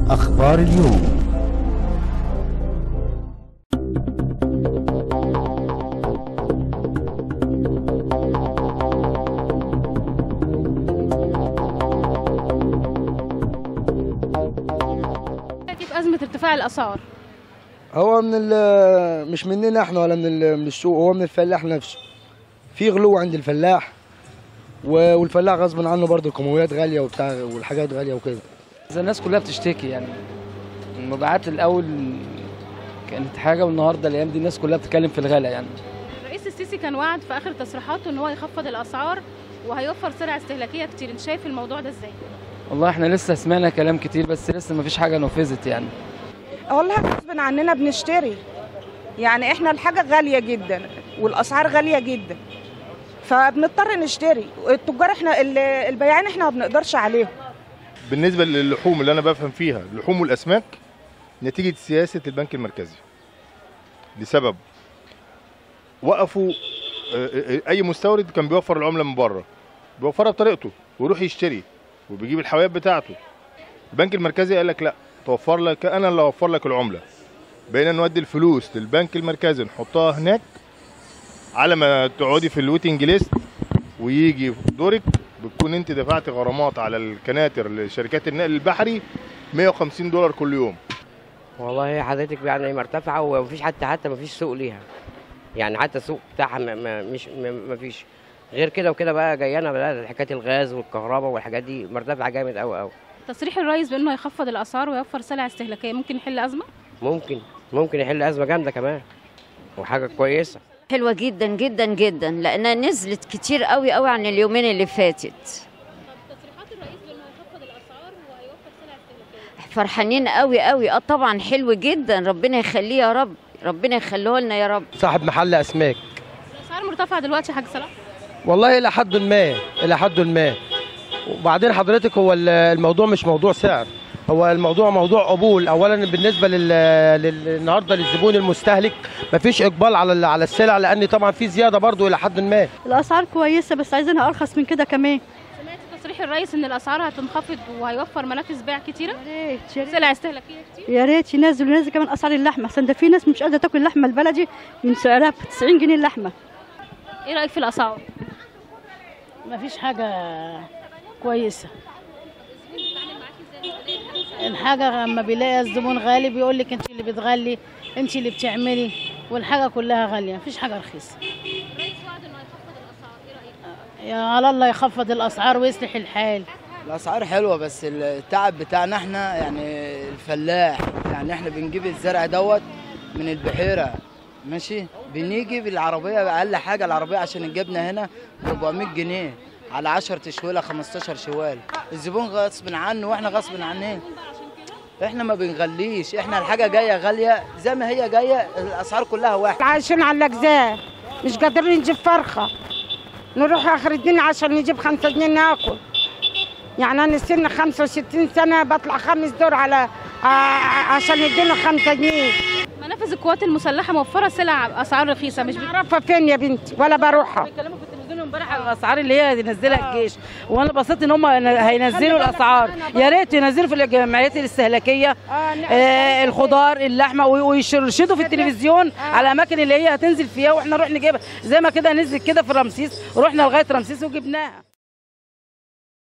أخبار اليوم كيف أزمة ارتفاع الأسعار؟ هو من ال- مش مننا احنا ولا من ال- من السوق هو من الفلاح نفسه في غلو عند الفلاح و- والفلاح غصب عنه برضه الكمويات غاليه وبتاع والحاجات غاليه وكده إذا الناس كلها بتشتكي يعني المبيعات الاول كانت حاجه والنهارده الايام دي الناس كلها بتتكلم في الغلا يعني الرئيس السيسي كان وعد في آخر تصريحاته إن هو يخفض الأسعار وهيوفر سلع استهلاكية كتير، أنت شايف الموضوع ده إزاي؟ والله احنا لسه سمعنا كلام كتير بس لسه ما فيش حاجه نفذت يعني والله غصب عننا بنشتري يعني احنا الحاجة غالية جدا والأسعار غالية جدا فبنضطر نشتري التجار احنا ال- البياعين احنا ما بنقدرش عليهم بالنسبه للحوم اللي انا بفهم فيها اللحوم والاسماك نتيجه سياسه البنك المركزي لسبب وقفوا آه، آه، اي مستورد كان بيوفر العمله من بره بيوفرها بطريقته ويروح يشتري وبيجيب الحاويات بتاعته البنك المركزي قال لك لا توفر لك انا اللي اوفر لك العمله بقينا نودي الفلوس للبنك المركزي نحطها هناك على ما تقعدي في الويتنج ليست ويجي دورك بتكون انت دفعت غرامات على الكناتر لشركات النقل البحري 150 دولار كل يوم والله حضرتك يعني مرتفعة ومفيش حتى حتى مفيش سوق ليها يعني حتى السوق بتاعها ما ما مش ما مفيش غير كده وكده بقى جايانا بقى حكايه الغاز والكهرباء والحاجات دي مرتفعه جامد قوي قوي تصريح الرئيس بأنه يخفض الأسعار ويوفر سلع استهلاكية ممكن يحل أزمة؟ ممكن ممكن يحل ازمه جامده كمان وحاجه كويسه حلوة جدا جدا جدا لأنها نزلت كتير قوي قوي عن اليومين اللي فاتت تصريحات الرئيس بأنه يخفض الأسعار وهيوفر سلع استهلاكية فرحانين قوي قوي اه طبعا حلو جدا ربنا يخليه يا رب ربنا يخليه لنا يا رب صاحب محل اسماك الأسعار مرتفعة دلوقتي يا حاج صلاح؟ والله الى حد ما الى حد ما وبعدين حضرتك هو ال- الموضوع مش موضوع سعر هو الموضوع موضوع قبول اولا بالنسبه لل... لل... النهارده للزبون المستهلك مفيش اقبال على ال- على السلع لان طبعا في زياده برضو الى حد ما الاسعار كويسه بس عايزينها ارخص من كده كمان سمعت تصريح الرئيس إن الأسعار هتنخفض وهيوفر منافذ بيع كتيرة؟ يا ريت يا ريت سلع استهلاكية كتير؟ يا ريت ينزل وينزل كمان اسعار اللحمه احسن ده في ناس مش قادره تاكل اللحمه البلدي من سعرها ب 90 جنيه اللحمه إيه رأيك في الأسعار؟ ما فيش حاجه كويسه الحاجه لما بيلاقي الزبون غالي بيقول لك انت اللي بتغلي انت اللي بتعملي والحاجه كلها غاليه مفيش حاجه رخيصه الرئيس وعد إنه يخفض الأسعار، إيه رأيك؟ يا على الله يخفض الاسعار ويصلح الحال الاسعار حلوه بس التعب بتاعنا احنا يعني الفلاح يعني احنا بنجيب الزرع دوت من البحيره ماشي بنيجي بالعربيه باقل حاجه العربيه عشان الجبنه هنا ب 400 جنيه على 10 شواله 15 شوال الزبون غصب عنه واحنا غصب عننا احنا ما بنغليش احنا الحاجه جايه غاليه زي ما هي جايه الاسعار كلها واحد عايشين على الاجزاء مش قادرين نجيب فرخة نروح اخر الدنيا عشان نجيب خمسة جنيه ناكل يعني انا سن 65 سنة بطلع خمس دور على ع- عشان يدينا خمسة جنيه منافذ القوات المسلحة موفرة سلع أسعار رخيصة مش بت- عارفة فين يا بنتي ولا بروحها بيتكلموا في التلفزيون امبارح على الاسعار اللي هي ينزلها الجيش وانا بصيت ان هم هينزلوا الاسعار يا ريت ينزلوا في الجمعيات الاستهلاكيه آه الخضار اللحمه وي- ويرشدوا في التلفزيون على الاماكن اللي هي هتنزل فيها واحنا نروح نجيبها زي ما كده نزل كده في رمسيس رحنا لغايه رمسيس وجبناها